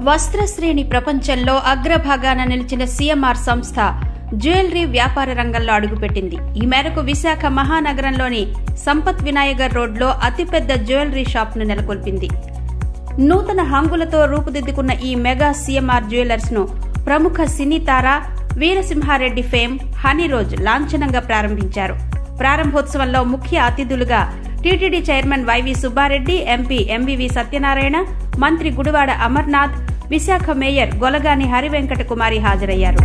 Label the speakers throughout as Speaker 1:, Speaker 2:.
Speaker 1: వస్త్రశ్రేణి ప్రపంచంలో అగ్రభాగాన నిలిచిన సీఎంఆర్ సంస్థ జ్యువెలరీ వ్యాపార రంగంలో అడుగుపెట్టింది ఈ మేరకు విశాఖ మహానగరంలోని సంపత్ వినాయగర్ రోడ్లో అతిపెద్ద జ్యువెలరీ షాప్ను నెలకొల్పింది నూతన హంగులతో రూపుదిద్దుకున్న ఈ మెగా సీఎంఆర్ జ్యువెలర్స్ ను ప్రముఖ సినీ తార వీరసింహారెడ్డి ఫేమ్ హనీరోజ్ లాంఛనంగా ప్రారంభించారు ప్రారంభోత్సవంలో ముఖ్య అతిథులుగా TTD chairman YV Subba Reddy MP MVV Satyanarayana మంత్రి గుడివాడ అమర్నాథ్ విశాఖ మేయర్ గొలగాని హరివెంకట కుమారి హాజరయ్యారు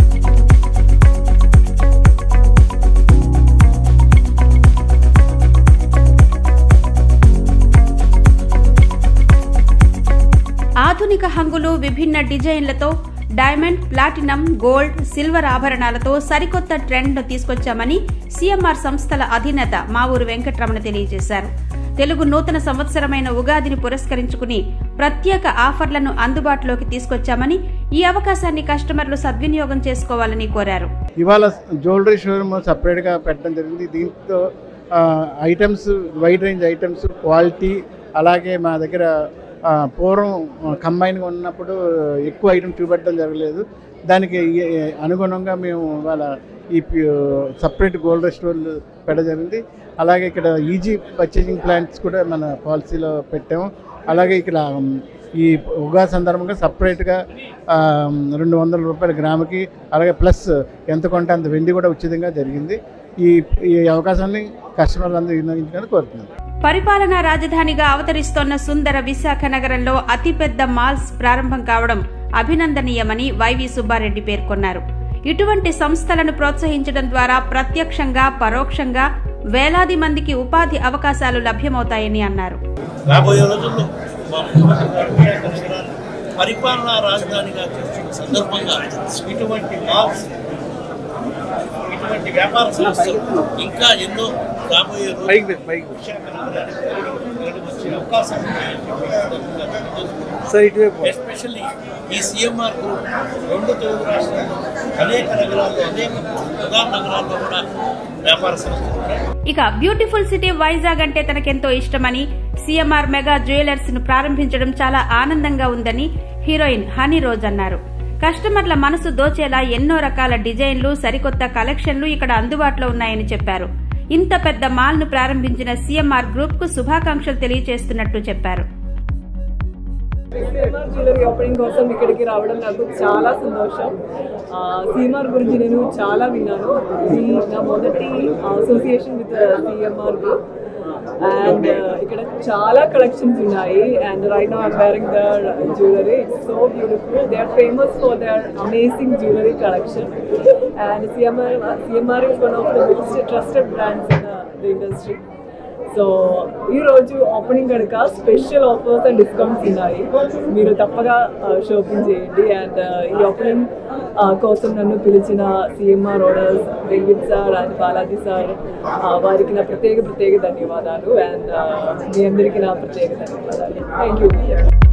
Speaker 1: ఆధునిక హంగులు విభిన్న డిజైన్లతో డైమండ్ ప్లాటినం గోల్డ్ సిల్వర్ ఆభరణాలతో సరికొత్త ట్రెండ్ తీసుకొచ్చామని సీఎంఆర్ సంస్థల అధినేత మావూరు వెంకటరమణ తెలియజేశారు తెలుగు నూతన సంవత్సరమైన ఉగాదిని పురస్కరించుకుని ప్రత్యేక ఆఫర్లను అందుబాటులోకి తీసుకొచ్చామని ఈ అవకాశాన్ని కస్టమర్లు సద్వినియోగం చేసుకోవాలని కోరారు
Speaker 2: ఇవాళ జ్యువెలరీ షోరూమ్ సపరేట్గా పెట్టడం జరిగింది దీంతో ఆ, items wide range items quality అలాగే మా దగ్గర ఆ, పూర్వం కంబైన్గా ఉన్నప్పుడు ఎక్కువ ఐటమ్ చూపెట్టడం జరగలేదు దానికి ఈ- ఈ అనుగుణంగా మేము ఇవాళ ఈ సపరేట్ గోల్డ్ స్టోర్లు పెట్టడం జరిగింది అలాగే ఇక్కడ ఈజీ పర్చేసింగ్ ప్లాన్స్ కూడా మన పాలసీలో పెట్టాము అలాగే ఇక్కడ ఉమ్, ఈ ఉగాది సందర్భంగా సపరేట్గా రెండు వందల రూపాయల గ్రాముకి అలాగే ప్లస్ ఎంత కొంటే అంత వెండి కూడా ఉచితంగా జరిగింది ఈ ఈ అవకాశాన్ని కస్టమర్లు అందరూ వినియోగించుకొని కోరుతున్నాను
Speaker 1: పరిపాలనా రాజధానిగా అవతరిస్తోన్న సుందర విశాఖ నగరంలో అతిపెద్ద మాల్స్ ప్రారంభం కావడం అభినందనీయమని వైవి సుబ్బారెడ్డి పేర్కొన్నారు ఇటువంటి సంస్థలను ప్రోత్సహించడం ద్వారా ప్రత్యక్షంగా పరోక్షంగా వేలాది మందికి ఉపాధి అవకాశాలు లభ్యమవుతాయని అన్నారు
Speaker 3: రాబోయే రోజుల్లో మా ముఖ్యమంత్రి గారు విశాఖ నగరాన్ని పరిపాలనా రాజధానిగా చేస్తున్న సందర్భంగా ఇటువంటి మాల్స్ ఇటువంటి వ్యాపార సంస్థలు ఇంకా ఎన్నో రాబోయే రోజుల్లో విశాఖ నగరానికి వచ్చే అవకాశం ఉన్నాయని చెప్పి ఈ సందర్భంగా తెలియజేస్తున్నాను. ఎస్పెషల్లీ ఈ సిఎంఆర్ గ్రూప్ రెండు తెలుగు రాష్ట్రాల్లో అనేక నగరాల్లో అనేక ప్రధాన నగరాల్లో కూడా వ్యాపార సంస్థలు ఉన్నాయి
Speaker 1: ఇక బ్యూటిఫుల్ సిటీ వైజాగ్ అంటే తనకెంతో ఇష్టమని సీఎంఆర్ మెగా జ్యువెలర్స్ ను ప్రారంభించడం చాలా ఆనందంగా ఉందని హీరోయిన్ హనీ రోజ్ అన్నారు కస్టమర్ల మనసు దోచేలా ఎన్నో రకాల డిజైన్లు సరికొత్త కలెక్షన్లు ఇక్కడ అందుబాటులో ఉన్నాయని చెప్పారు ఇంత పెద్ద మాల్ ను ప్రారంభించిన సీఎంఆర్ గ్రూప్ కు శుభాకాంక్షలు తెలియజేస్తున్నట్టు చెప్పారు
Speaker 4: సీమార్ జ్యువెలరీ ఓపెనింగ్ కోసం ఇక్కడికి రావడం నాకు చాలా సంతోషం ఆ, సీమార్ గురించి నేను చాలా విన్నాను ఇది నా మొదటి association with CMR group and ఇక్కడ చాలా కలెక్షన్స్ ఉన్నాయి and right now I'm wearing their jewellery it's so beautiful they are famous for their amazing jewellery collection and CMR CMR is one of the most trusted brands in the industry so ఈ రోజు opening కనుక special offers and discounts ఉన్నాయి మీరు తప్పగా shopping చేయండి and ఈ opening కోసం నన్ను పిలిచిన CMR owners Venkat sir and Balaji sir వారికి నా ప్రత్యేక ప్రత్యేక ధన్యవాదాలు అండ్ మీ అందరికీ నా ప్రత్యేక ధన్యవాదాలు థ్యాంక్ యూ